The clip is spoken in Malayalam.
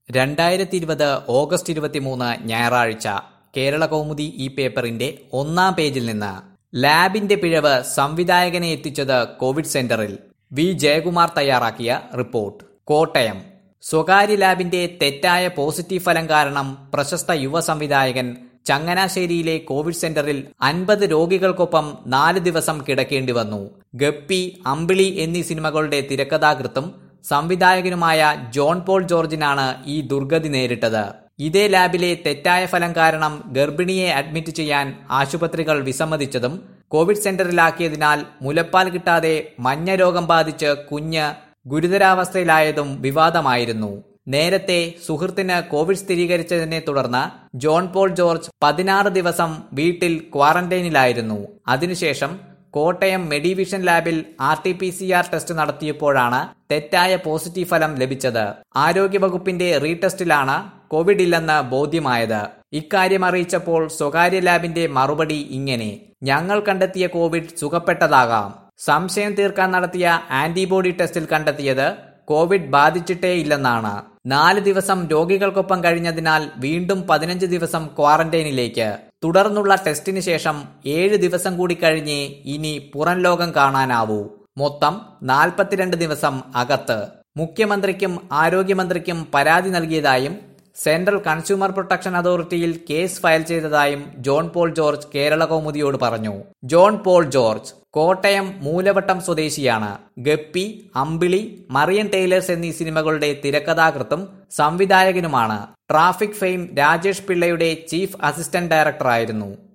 രണ്ടായിരത്തി ഇരുപത് ഓഗസ്റ്റ് ഇരുപത്തിമൂന്ന് ഞായറാഴ്ച കേരള കൗമുദി ഈ പേപ്പറിന്റെ ഒന്നാം പേജിൽ നിന്ന് ലാബിന്റെ പിഴവ് സംവിധായകനെ എത്തിച്ചത് കോവിഡ് സെന്ററിൽ വി ജയകുമാർ തയ്യാറാക്കിയ റിപ്പോർട്ട് കോട്ടയം സ്വകാര്യ ലാബിന്റെ തെറ്റായ പോസിറ്റീവ് ഫലം കാരണം പ്രശസ്ത യുവ സംവിധായകൻ ചങ്ങനാശ്ശേരിയിലെ കോവിഡ് സെന്ററിൽ അൻപത് രോഗികൾക്കൊപ്പം നാല് ദിവസം കിടക്കേണ്ടി വന്നു ഗപ്പി അമ്പിളി എന്നീ സിനിമകളുടെ തിരക്കഥാകൃത്തും സംവിധായകനുമായ ജോൺ പോൾ ജോർജിനാണ് ഈ ദുർഗതി നേരിട്ടത് ഇതേ ലാബിലെ തെറ്റായ ഫലം കാരണം ഗർഭിണിയെ അഡ്മിറ്റ് ചെയ്യാൻ ആശുപത്രികൾ വിസമ്മതിച്ചതും കോവിഡ് സെന്ററിലാക്കിയതിനാൽ മുലപ്പാൽ കിട്ടാതെ മഞ്ഞ രോഗം ബാധിച്ച് കുഞ്ഞ് ഗുരുതരാവസ്ഥയിലായതും വിവാദമായിരുന്നു നേരത്തെ സുഹൃത്തിന് കോവിഡ് സ്ഥിരീകരിച്ചതിനെ തുടർന്ന് ജോൺ പോൾ ജോർജ് പതിനാറ് ദിവസം വീട്ടിൽ ക്വാറന്റൈനിലായിരുന്നു അതിനുശേഷം കോട്ടയം മെഡിവിഷൻ ലാബിൽ R T P C R test നടത്തിയപ്പോഴാണ് തെറ്റായ പോസിറ്റീവ് ഫലം ലഭിച്ചത് ആരോഗ്യവകുപ്പിന്റെ റീടെസ്റ്റിലാണ് കോവിഡ് ഇല്ലെന്ന് ബോധ്യമായത് ഇക്കാര്യം അറിയിച്ചപ്പോൾ സ്വകാര്യ ലാബിന്റെ മറുപടി ഇങ്ങനെ ഞങ്ങൾ കണ്ടെത്തിയ കോവിഡ് സുഖപ്പെട്ടതാകാം സംശയം തീർക്കാൻ നടത്തിയ ആന്റിബോഡി ടെസ്റ്റിൽ കണ്ടെത്തിയത് കോവിഡ് ബാധിച്ചിട്ടേ ഇല്ലെന്നാണ് നാല് ദിവസം രോഗികൾക്കൊപ്പം കഴിഞ്ഞതിനാൽ വീണ്ടും പതിനഞ്ച് ദിവസം ക്വാറന്റൈനിലേക്ക് തുടർന്നുള്ള ടെസ്റ്റിന് ശേഷം ഏഴ് ദിവസം കൂടി കഴിഞ്ഞേ ഇനി പുറം ലോകം കാണാനാവൂ മൊത്തം നാൽപ്പത്തിരണ്ട് ദിവസം അകത്ത് മുഖ്യമന്ത്രിക്കും ആരോഗ്യമന്ത്രിക്കും പരാതി നൽകിയതായും സെൻട്രൽ കൺസ്യൂമർ പ്രൊട്ടക്ഷൻ അതോറിറ്റിയിൽ കേസ് ഫയൽ ചെയ്തതായും ജോൺ പോൾ ജോർജ് കേരള കൗമുദിയോട് പറഞ്ഞു ജോൺ പോൾ ജോർജ് കോട്ടയം മൂലവട്ടം സ്വദേശിയാണ് ഗപ്പി അമ്പിളി മറിയൻ ടൈലേഴ്സ് എന്നീ സിനിമകളുടെ തിരക്കഥാകൃത്തും സംവിധായകനുമാണ് ട്രാഫിക് ഫെയിം രാജേഷ് പിള്ളയുടെ ചീഫ് അസിസ്റ്റന്റ് ഡയറക്ടറായിരുന്നു